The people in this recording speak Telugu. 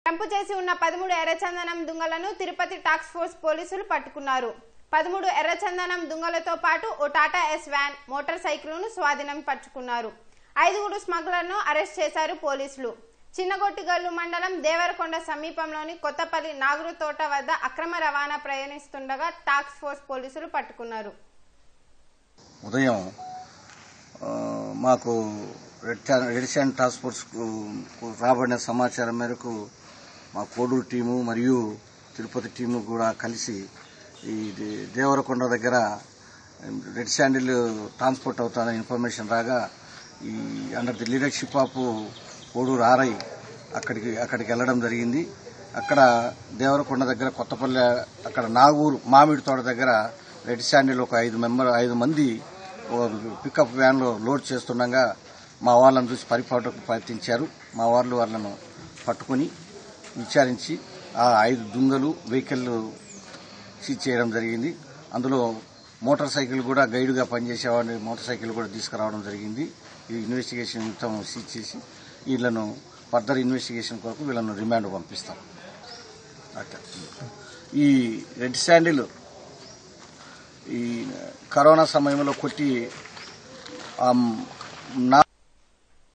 జంపు చేసి ఉన్న పదమూడు ఎర్రచందనం దుంగలను తిరుపతి టాస్క్ ఫోర్స్ పోలీసులు పట్టుకున్నారు పదమూడు ఎర్రచందనం దుంగలతో పాటు ఓ టాటా ఎస్ వ్యాన్ మోటార్ సైకిల్ను స్వాధీనం పరుచుకున్నారు ఐదుగురు స్మగ్లర్ను అరెస్ట్ చేశారు పోలీసులు చిన్నగొట్టిగల్లు మండలం దేవరకొండ సమీపంలోని కొత్తపల్లి నాగురు తోట వద్ద అక్రమ రవాణా ప్రయాణిస్తుండగా టాస్క్ ఫోర్స్ పోలీసులు పట్టుకున్నారు ఉదయం ఆ, మాకు రెడ్ చా- రెడ్ శాండ్ టాస్క్ ఫోర్స్ రాబడిన సమాచారం మేరకు మా కోడూరు టీము మరియు తిరుపతి టీము కూడా కలిసి ఈ దే- దేవరకొండ దగ్గర రెడ్ శాండిల్ ట్రాన్స్పోర్ట్ అవుతానని ఇన్ఫర్మేషన్ రాగా ఈ under the leadership of Koduru RI అక్కడికి అక్కడికి వెళ్ళడం జరిగింది అక్కడ దేవరకొండ దగ్గర కొత్తపల్లె అక్కడ నాగూరు మామిడి తోట దగ్గర రెడ్ శాండిల్ ఒక ఐదు మెంబర్ ఐదు మంది ఓ పికప్ వ్యాన్లో లోడ్ చేస్తుండగా మా వాళ్ళని చూసి పరిపాటుకు ప్రయత్నించారు మా వాళ్ళు వాళ్ళను పట్టుకుని విచారించి ఆ ఐదు దుంగలు వెహికల్ సీజ్ చేయడం జరిగింది అందులో మోటార్ సైకిల్ కూడా గైడ్గా పనిచేసేవాడిని మోటార్ సైకిల్ కూడా తీసుకురావడం జరిగింది ఈ ఇన్వెస్టిగేషన్ మొత్తం సీజ్ చేసి వీళ్ళను ఫర్దర్ ఇన్వెస్టిగేషన్ కొరకు వీళ్ళను రిమాండ్ పంపిస్తాం అట్లా ఈ రెడ్ శాండిల్ ఈ కరోనా సమయంలో కొట్టి ఆ, నా